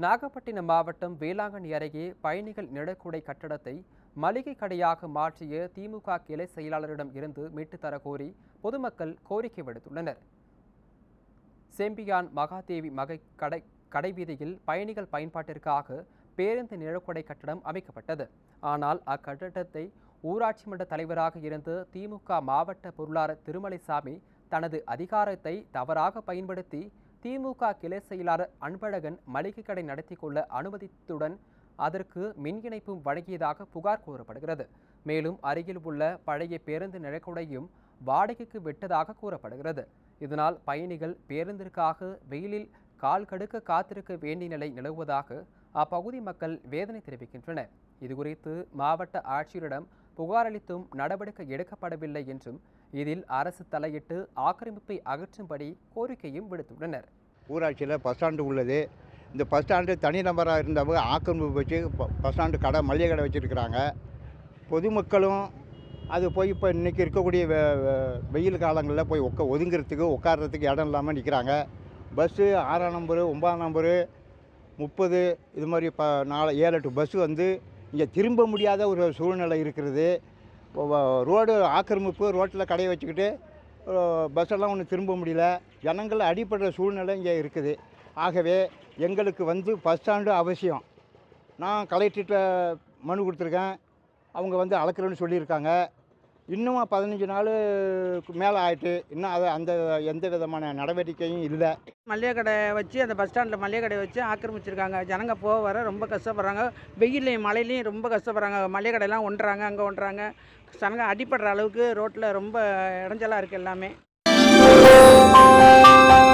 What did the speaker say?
நாகப்பட்டினம் மாவட்டம் வேளாங்கண்ணி அருகே பயணிகள் நிழற்குடை கட்டடத்தை மளிகை கடையாக மாற்றிய திமுக கிளை செயலாளரிடம் இருந்து மீட்டுத் தர கோரி பொதுமக்கள் கோரிக்கை விடுத்துள்ளனர் செம்பியான் மகாதேவி மகை கடை கடைவீதியில் பயணிகள் பயன்பாட்டிற்காக பேருந்து நிழற்குடை கட்டடம் அமைக்கப்பட்டது ஆனால் அக்கட்டடத்தை ஊராட்சி மன்ற தலைவராக இருந்த திமுக மாவட்ட பொருளாளர் திருமலைசாமி தனது அதிகாரத்தை தவறாக பயன்படுத்தி திமுக கிளை செயலாளர் அன்பழகன் மளிகை கடை நடத்தி கொள்ள அனுமதித்துடன் அதற்கு மின் இணைப்பும் வழங்கியதாக புகார் கூறப்படுகிறது மேலும் அருகில் உள்ள பழைய பேருந்து நிழற்குடையும் வாடகைக்கு விட்டதாக கூறப்படுகிறது இதனால் பயணிகள் பேருந்திற்காக வெயிலில் கால் கடுக்க காத்திருக்க வேண்டிய நிலை நிலவுவதாக அப்பகுதி மக்கள் வேதனை தெரிவிக்கின்றனர் இதுகுறித்து மாவட்ட ஆட்சியரிடம் புகார் அளித்தும் நடவடிக்கை எடுக்கப்படவில்லை என்றும் இதில் அரசு தலையிட்டு ஆக்கிரமிப்பை அகற்றும்படி கோரிக்கையும் விடுத்துள்ளனர் ஊராட்சியில் பஸ் ஸ்டாண்டு உள்ளது இந்த பஸ் ஸ்டாண்டு தனிநபராக இருந்தவங்க ஆக்கிரமிப்பு வச்சு ப- பஸ் ஸ்டாண்டு கடை மளிகை கடை வச்சுருக்கிறாங்க பொதுமக்களும் அது போய் இப்போ இன்றைக்கி இருக்கக்கூடிய வெ- வெ- வெயில் காலங்களில் போய் உட்கா ஒதுங்கிறதுக்கு உட்கார்றதுக்கு இடம் இல்லாமல் நிற்கிறாங்க பஸ்ஸு ஆறாம் நம்பரு ஒன்பதாம் நம்பரு முப்பது இது மாதிரி ப நாலு ஏழு எட்டு பஸ்ஸு வந்து இங்கே திரும்ப முடியாத ஒரு சூழ்நிலை இருக்கிறது இப்போ வ- ரோடு ஆக்கிரமிப்பு ரோட்டில் கடையை வச்சுக்கிட்டு பஸ்ஸெல்லாம் ஒன்றும் திரும்ப முடியல ஜனங்கள் அடிப்படுற சூழ்நிலை இங்கே இருக்குது ஆகவே எங்களுக்கு வந்து பஸ் ஸ்டாண்டு அவசியம் நான் கலெக்டர்கிட்ட மனு கொடுத்துருக்கேன் அவங்க வந்து அளக்குறேன்னு சொல்லியிருக்காங்க இன்னும் பதினஞ்சு நாளுக்கு மேலே ஆயிட்டு இன்னும் அது அந்த எந்த விதமான நடவடிக்கையும் இல்லை மளிகை கடை வச்சு அந்த பஸ் ஸ்டாண்டில் மளிகை கடை வச்சு ஆக்கிரமிச்சிருக்காங்க ஜனங்க போக வர ரொம்ப கஷ்டப்படுறாங்க வெயிலையும் மழையிலையும் ரொம்ப கஷ்டப்படுறாங்க மளிகை கடையெல்லாம் ஒன்றாங்க அங்கே ஒன்றாங்க ஜனங்க அடிப்படுற அளவுக்கு ரோட்டில் ரொம்ப இடைஞ்சலாக இருக்குது எல்லாமே